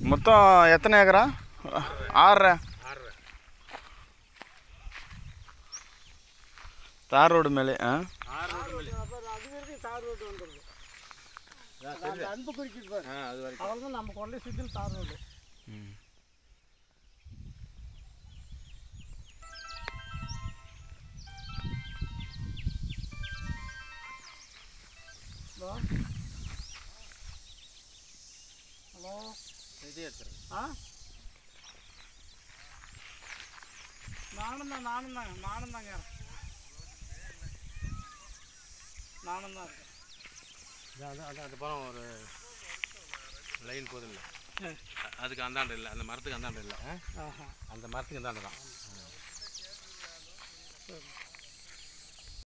மொத்தம் எத்தனை ஏக்கரா ஆறரை ஆறரை தார் ரோடு மேலே ஆ ஆறு ரோடு மேலே அப்புறம் அது வரைக்கும் தார் ரோடு வந்துடுது அந்த அன்பு குறிக்கிட்டு பாரு ஆ அது வரைக்கும் அவ்வளோதான் நம்ம கொண்டே சுற்றில் தார் ரோடு ம். ஹலோ ஹலோ இதே எடுத்துருங்க ஆ நானும் தான் நானும் தாங்க நானும் தாங்க நானும் தான் இருக்கேன் அதான் அதான் அந்த பழம் ஒரு லைன் போதும் இல்லை ஆ. அதுக்கு அந்தாண்டு இல்லை அந்த மரத்துக்கு அந்தாண்டு இல்லை ஆஹா அந்த மரத்துக்கு அந்தாண்டு தான்